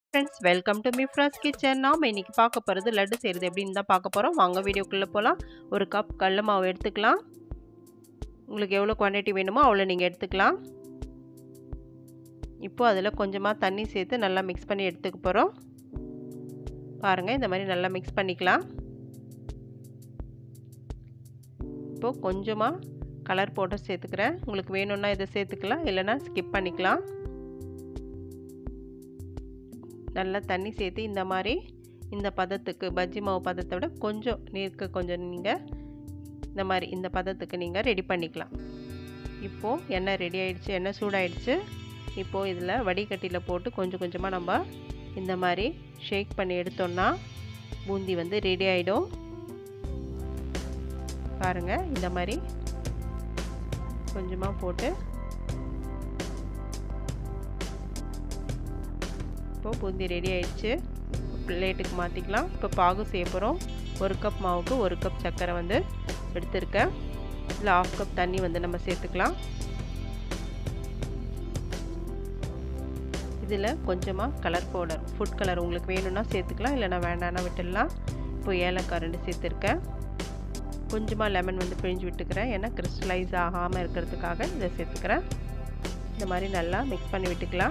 friends welcome to Mifras kitchen நாம் இன்னைக்கு பார்க்க போகிறது லட்டு செய்கிறது எப்படின்னு தான் பார்க்க போகிறோம் வாங்க வீடியோக்குள்ளே போகலாம் ஒரு கப் கடல மாவு எடுத்துக்கலாம் உங்களுக்கு எவ்வளோ குவான்டிட்டி வேணுமோ அவ்வளோ நீங்கள் எடுத்துக்கலாம் இப்போது அதில் கொஞ்சமாக தண்ணி சேர்த்து நல்லா மிக்ஸ் பண்ணி எடுத்துக்க போகிறோம் பாருங்கள் இந்த மாதிரி நல்லா மிக்ஸ் பண்ணிக்கலாம் இப்போது கொஞ்சமாக கலர் பவுடர் சேர்த்துக்கிறேன் உங்களுக்கு வேணும்னா இதை சேர்த்துக்கலாம் இல்லைன்னா ஸ்கிப் பண்ணிக்கலாம் நல்லா தண்ணி சேர்த்து இந்த மாதிரி இந்த பதத்துக்கு பஜ்ஜி மாவு பதத்தை விட கொஞ்சம் நீருக்கு கொஞ்சம் நீங்கள் இந்த மாதிரி இந்த பதத்துக்கு நீங்கள் ரெடி பண்ணிக்கலாம் இப்போது எண்ணெய் ரெடி ஆகிடுச்சு எண்ணெய் சூடாயிடுச்சு இப்போது இதில் வடிகட்டியில் போட்டு கொஞ்சம் கொஞ்சமாக நம்ம இந்த மாதிரி ஷேக் பண்ணி எடுத்தோன்னா பூந்தி வந்து ரெடி ஆகிடும் பாருங்கள் இந்த மாதிரி கொஞ்சமாக போட்டு இப்போ பூந்தி ரெடி ஆயிடுச்சு பிளேட்டுக்கு மாற்றிக்கலாம் இப்போ பாகு செய்ய போகிறோம் ஒரு கப் மாவுக்கு ஒரு கப் சர்க்கரை வந்து எடுத்திருக்கேன் இதில் ஆஃப் கப் தண்ணி வந்து நம்ம சேர்த்துக்கலாம் இதில் கொஞ்சமாக கலர் பவுடர் ஃபுட் கலர் உங்களுக்கு வேணும்னா சேர்த்துக்கலாம் இல்லைனா வேண்டாம்னா விட்டுடலாம் இப்போ ஏலக்காய் ரெண்டு சேர்த்துருக்கேன் கொஞ்சமாக லெமன் வந்து பிழிஞ்சு விட்டுக்கிறேன் ஏன்னா கிறிஸ்டலைஸ் ஆகாமல் இருக்கிறதுக்காக இதை சேர்த்துக்கிறேன் இந்த மாதிரி நல்லா மிக்ஸ் பண்ணி விட்டுக்கலாம்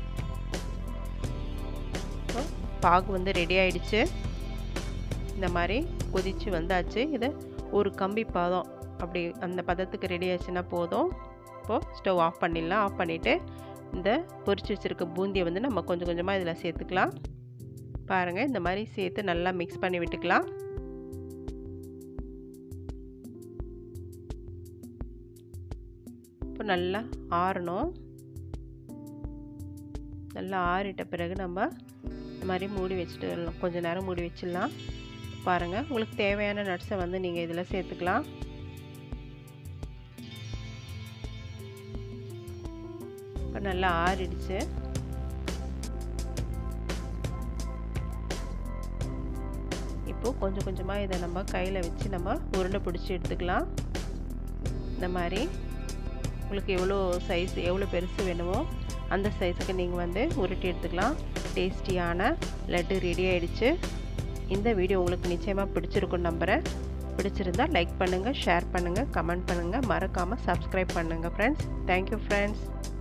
பாகு வந்து ரெடி ஆயிடுச்சு இந்த மாதிரி கொதித்து வந்தாச்சு இதை ஒரு கம்பி பதம் அப்படி அந்த பதத்துக்கு ரெடி ஆச்சுன்னா போதும் இப்போது ஸ்டவ் ஆஃப் பண்ணிடலாம் ஆஃப் பண்ணிவிட்டு இந்த பொரிச்சு வச்சுருக்க பூந்தியை வந்து நம்ம கொஞ்சம் கொஞ்சமாக இதில் சேர்த்துக்கலாம் பாருங்கள் இந்த மாதிரி சேர்த்து நல்லா மிக்ஸ் பண்ணி விட்டுக்கலாம் இப்போ நல்லா ஆறணும் நல்லா ஆறிட்ட பிறகு நம்ம இந்த மாதிரி மூடி வச்சுட்டு கொஞ்சம் நேரம் மூடி வச்சிடலாம் பாருங்கள் உங்களுக்கு தேவையான நட்ஸை வந்து நீங்கள் இதில் சேர்த்துக்கலாம் இப்போ நல்லா ஆறிடுச்சு இப்போது கொஞ்சம் கொஞ்சமாக இதை நம்ம கையில் வச்சு நம்ம உருண்டை பிடிச்சி எடுத்துக்கலாம் இந்த மாதிரி உங்களுக்கு எவ்வளோ சைஸ் எவ்வளோ பெருசு வேணுமோ அந்த சைஸுக்கு நீங்கள் வந்து உருட்டி எடுத்துக்கலாம் டேஸ்டியான லட்டு ரெடி ஆகிடுச்சு இந்த வீடியோ உங்களுக்கு நிச்சயமாக பிடிச்சிருக்கும் நம்புகிறேன் பிடிச்சிருந்தால் லைக் பண்ணுங்கள் ஷேர் பண்ணுங்கள் கமெண்ட் பண்ணுங்கள் மறக்காமல் சப்ஸ்கிரைப் பண்ணுங்கள் ஃப்ரெண்ட்ஸ் தேங்க்யூ ஃப்ரெண்ட்ஸ்